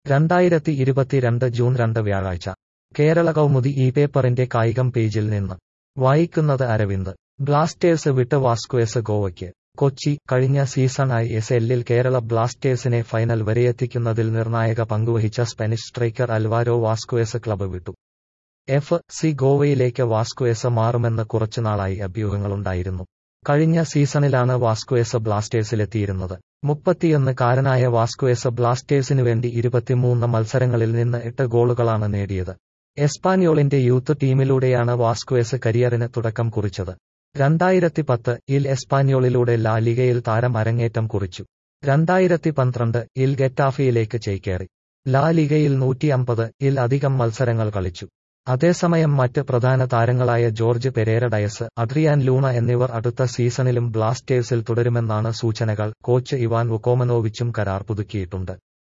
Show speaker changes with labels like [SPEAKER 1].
[SPEAKER 1] രണ്ടായിരത്തി ഇരുപത്തിരണ്ട് ജൂൺ രണ്ട് വ്യാഴാഴ്ച കേരള കൗമുദി ഈ പേപ്പറിന്റെ കായികം പേജിൽ നിന്ന് വായിക്കുന്നത് അരവിന്ദ് ബ്ലാസ്റ്റേഴ്സ് വിട്ട് വാസ്ക്വേസ് ഗോവയ്ക്ക് കൊച്ചി കഴിഞ്ഞ സീസൺ ഐ എസ് എല്ലിൽ കേരള ബ്ലാസ്റ്റേഴ്സിനെ ഫൈനൽ വരെയെത്തിക്കുന്നതിൽ നിർണായക പങ്കുവഹിച്ച Spanish striker Alvaro Vasquez club വിട്ടു എഫ് സി ഗോവയിലേക്ക് വാസ്ക്വേസ് മാറുമെന്ന് കുറച്ചുനാളായി അഭ്യൂഹങ്ങളുണ്ടായിരുന്നു കഴിഞ്ഞ സീസണിലാണ് വാസ്ക്വേസ് ബ്ലാസ്റ്റേഴ്സിലെത്തിയിരുന്നത് മുപ്പത്തിയൊന്ന് കാരനായ വാസ്ക്വേസ് ബ്ലാസ്റ്റേഴ്സിനു വേണ്ടി ഇരുപത്തിമൂന്ന് മത്സരങ്ങളിൽ നിന്ന് എട്ട് ഗോളുകളാണ് നേടിയത് എസ്പാന്യോളിന്റെ യൂത്ത് ടീമിലൂടെയാണ് വാസ്ക്വേസ് കരിയറിന് തുടക്കം കുറിച്ചത് രണ്ടായിരത്തി പത്ത് ഇൽ എസ്പാന്യോളിലൂടെ ലാ ലിഗയിൽ താരം അരങ്ങേറ്റം കുറിച്ചു രണ്ടായിരത്തി പന്ത്രണ്ട് ഇൽ ഗെറ്റാഫിയിലേക്ക് ചേക്കേറി ലാ ലിഗയിൽ നൂറ്റി അമ്പത് ഇൽ അധികം മത്സരങ്ങൾ കളിച്ചു അതേസമയം മറ്റ് പ്രധാന താരങ്ങളായ Jorge Pereyra Diaz Adrian Luna എന്നിവർ അടുത്ത സീസണിലും ബ്ലാസ്റ്റേഴ്സിൽ തുടരുമെന്നാണ് സൂചനകൾ കോച്ച് ഇവാൻ വുക്കോമനോവിച്ചും കരാർ പുതുക്കിയിട്ടുണ്ട്